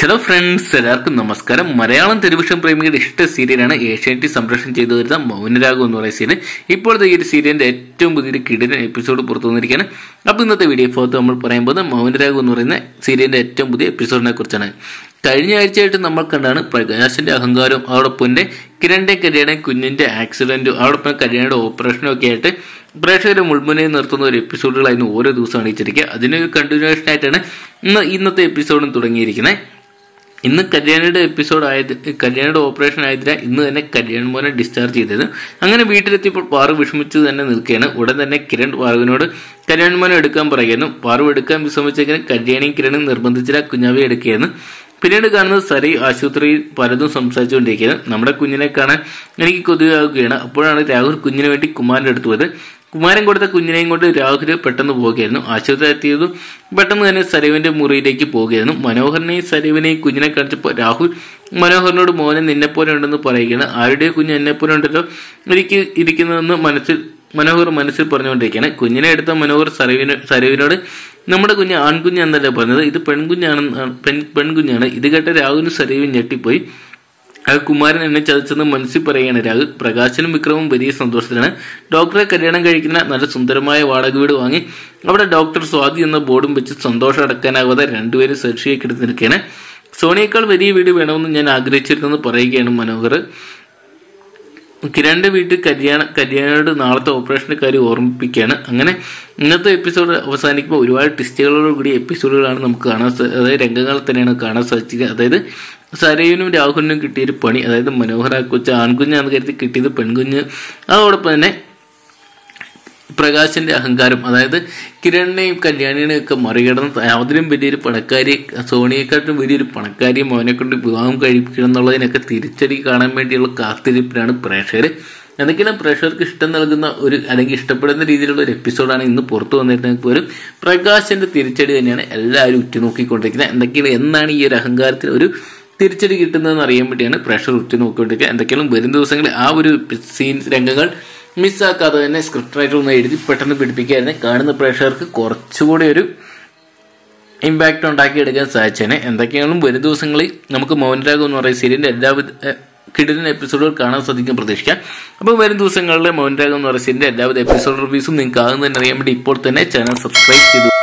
hello friends എല്ലാവർക്കും നമസ്കാരം Malayalam television പ്രേമികളുടെ ഇഷ്ട സീരിയലാണ് ഏഷ്യാനെറ്റ് സംപ്രേഷണം ചെയ്തു വരുന്ന മൗനരാഗം എന്ന് പറയുന്ന സീരിയൽ ഇപ്പോഴത്തെ ഈ ഒരു സീരിയലിന്റെ ഏറ്റവും പുതിയൊരു കിടിലൻ എപ്പിസോഡ് പുറത്തു വന്നിരിക്കുകയാണ് അപ്പോൾ ഇന്നത്തെ വീഡിയോ ഭാഗത്ത് നമ്മൾ പറയാൻ പോകുന്നത് മൗനരാഗം എന്ന് പറയുന്ന സീരിയലിന്റെ ഏറ്റവും പുതിയ എപ്പിസോഡിനെ കുറിച്ചാണ് കഴിഞ്ഞ ആഴ്ചയായിട്ട് നമ്മൾ കണ്ടാണ് പ്രകാശിന്റെ അഹങ്കാരവും അതോടൊപ്പം തന്നെ കിരണിന്റെ കല്യാണം കുഞ്ഞിന്റെ ആക്സിഡന്റും അതോടൊപ്പം കല്യാണയുടെ ഓപ്പറേഷനും ഒക്കെ ആയിട്ട് പ്രേക്ഷകരെ മുൾമുനയിൽ നിർത്തുന്ന ഒരു എപ്പിസോഡുകളായിരുന്നു ഓരോ ദിവസം അണിയിച്ചിരിക്കുക അതിനൊരു കണ്ടിന്യൂഷൻ ആയിട്ടാണ് ഇന്ന് ഇന്നത്തെ എപ്പിസോഡും തുടങ്ങിയിരിക്കുന്നത് ഇന്ന് കല്യാണിയുടെ എപ്പിസോഡ് ആയത് കല്യാണിയുടെ ഓപ്പറേഷൻ ആയതിനാൽ ഇന്ന് തന്നെ കല്യാൺ മോനെ ഡിസ്ചാർജ് ചെയ്തത് അങ്ങനെ വീട്ടിലെത്തിയപ്പോൾ പാറു വിഷമിച്ച് തന്നെ നിൽക്കുകയാണ് ഉടൻ തന്നെ കിരൺ പാറുവിനോട് കല്യാൺ മോനെ എടുക്കാൻ പറയുന്നു പാറു എടുക്കാൻ വിസമ്മതിച്ചെങ്കിലും കല്യാണിയും കിരണും നിർബന്ധിച്ചില്ല കുഞ്ഞാവെ എടുക്കുകയായിരുന്നു പിന്നീട് കാണുന്നത് സരി ആശുപത്രിയിൽ പലതും സംസാരിച്ചുകൊണ്ടിരിക്കുകയാണ് നമ്മുടെ കുഞ്ഞിനെ കാണാൻ എനിക്ക് കൊതുകാവുകയാണ് അപ്പോഴാണ് രാഹുൽ കുഞ്ഞിന് വേണ്ടി കുമാരൻ്റെ അടുത്ത് പോയത് കുമാരൻ കൊടുത്ത കുഞ്ഞിനെയും കൊണ്ട് രാഹുൽ പെട്ടെന്ന് പോവുകയായിരുന്നു ആശുപത്രി എത്തിയതും പെട്ടെന്ന് തന്നെ സരീവിന്റെ മുറിയിലേക്ക് പോവുകയായിരുന്നു മനോഹരനെയും സരീവിനെയും കുഞ്ഞിനെ കാണിച്ചപ്പോൾ രാഹുൽ മനോഹരനോട് മോനെ നിന്നെപ്പോലെ ഉണ്ടെന്ന് പറയുകയാണ് ആരുടെയോ കുഞ്ഞ് എന്നെപ്പോലെ ഉണ്ടല്ലോ എനിക്ക് ഇരിക്കുന്നതെന്ന് മനസ്സിൽ മനോഹർ മനസ്സിൽ പറഞ്ഞുകൊണ്ടിരിക്കുകയാണ് കുഞ്ഞിനെ എടുത്ത മനോഹർ സരീവിന് സരീവിനോട് നമ്മുടെ കുഞ്ഞ് ആൺകുഞ്ഞ് എന്നല്ലേ പറഞ്ഞത് ഇത് പെൺകുഞ്ഞാണെന്ന് പെൺ പെൺകുഞ്ഞാണ് ഇത് കേട്ട രാഹുലിന് സരീവും ഞെട്ടിപ്പോയി അത് കുമാരൻ എന്നെ ചതിച്ചെന്ന് മനസ്സിൽ പറയുകയാണ് രാഹുൽ പ്രകാശനും വിക്രമും വലിയ സന്തോഷത്തിലാണ് ഡോക്ടറെ കല്യാണം കഴിക്കുന്ന നല്ല സുന്ദരമായ വാടക വീട് വാങ്ങി അവിടെ ഡോക്ടർ സ്വാതി എന്ന ബോർഡും വെച്ച് സന്തോഷം അടക്കാനാവാതെ രണ്ടുപേരും സെർഷിയെ കിടന്ന് നിൽക്കുകയാണ് സോണിയേക്കാൾ വലിയ വീട് വേണമെന്ന് ഞാൻ ആഗ്രഹിച്ചിരുന്നെന്ന് പറയുകയാണ് മനോഹർ കിരണിന്റെ വീട്ടിൽ കല്യാണ കല്യാണോട് നാളത്തെ ഓപ്പറേഷന്റെ കാര്യം ഓർമ്മിപ്പിക്കുകയാണ് അങ്ങനെ ഇന്നത്തെ എപ്പിസോഡ് അവസാനിക്കുമ്പോൾ ഒരുപാട് ടിസ്റ്റുകളോട് കൂടി എപ്പിസോഡുകളാണ് നമുക്ക് കാണാൻ സാ- അതായത് രംഗങ്ങൾ തന്നെയാണ് കാണാൻ സാധിച്ചത് അതായത് സരയുനും രാഹുലിനും കിട്ടിയൊരു പണി അതായത് മനോഹര കൊച്ച് ആൺകുഞ്ഞാന്ന് കരുതി കിട്ടിയത് പെൺകുഞ്ഞ് അതോടൊപ്പം തന്നെ പ്രകാശിന്റെ അഹങ്കാരം അതായത് കിരണിനെയും കല്യാണിനെയും ഒക്കെ മറികടന്ന് അതിലും വലിയൊരു പണക്കാരി സോണിയെക്കാട്ടും വലിയൊരു പണക്കാരിയും അവനെ കൊണ്ട് വിവാഹം കഴിപ്പിക്കണം എന്നുള്ളതിനൊക്കെ തിരിച്ചടി കാണാൻ വേണ്ടിയുള്ള കാത്തിരിപ്പിലാണ് പ്രേക്ഷകർ എന്തൊക്കെയാണ് പ്രേക്ഷകർക്ക് ഇഷ്ടം നൽകുന്ന ഒരു അല്ലെങ്കിൽ ഇഷ്ടപ്പെടുന്ന രീതിയിലുള്ള ഒരു എപ്പിസോഡാണ് ഇന്ന് പുറത്തു വന്നിരുന്നെങ്കിൽ പോലും പ്രകാശിന്റെ തിരിച്ചടി തന്നെയാണ് എല്ലാവരും ഉറ്റുനോക്കിക്കൊണ്ടിരിക്കുന്നത് എന്തൊക്കെയാണ് എന്നാണ് ഈ ഒരു അഹങ്കാരത്തിൽ ഒരു തിരിച്ചടി കിട്ടുന്നതെന്ന് അറിയാൻ വേണ്ടിയാണ് പ്രേക്ഷകർ ഉറ്റുനോക്കിക്കൊണ്ടിരിക്കുക എന്തൊക്കെയാണ് വരും ദിവസങ്ങളിൽ ആ ഒരു സീൻ രംഗങ്ങൾ മിസ്സാക്കാതെ തന്നെ സ്ക്രിപ്റ്റ് റൈറ്റർ ഒന്ന് എഴുതി പെട്ടെന്ന് പിടിപ്പിക്കായിരുന്നു കാണുന്ന പ്രേക്ഷകർക്ക് കുറച്ചുകൂടി ഒരു ഇമ്പാക്റ്റ് ഉണ്ടാക്കിയെടുക്കാൻ സാധിച്ചേനെ എന്തൊക്കെയാണെങ്കിലും വരും ദിവസങ്ങളിൽ നമുക്ക് മൗനരാഗം എന്ന് പറയുന്ന സീരിയലിന്റെ എല്ലാവിധ ഏഹ്, കിടിലൻ എപ്പിസോഡുകൾ കാണാൻ സാധിക്കും പ്രതീക്ഷിക്കാം അപ്പോൾ വരും ദിവസങ്ങളിലെ മൗനരാഗം എന്ന് പറയുന്ന സീരിയലിന്റെ എല്ലാവിധ എപ്പിസോഡ് റിവ്യൂസും നിങ്ങൾക്ക് ആകുന്നതിന് അറിയാൻ വേണ്ടി ഇപ്പോൾ തന്നെ ചാനൽ സബ്സ്ക്രൈബ് ചെയ്തു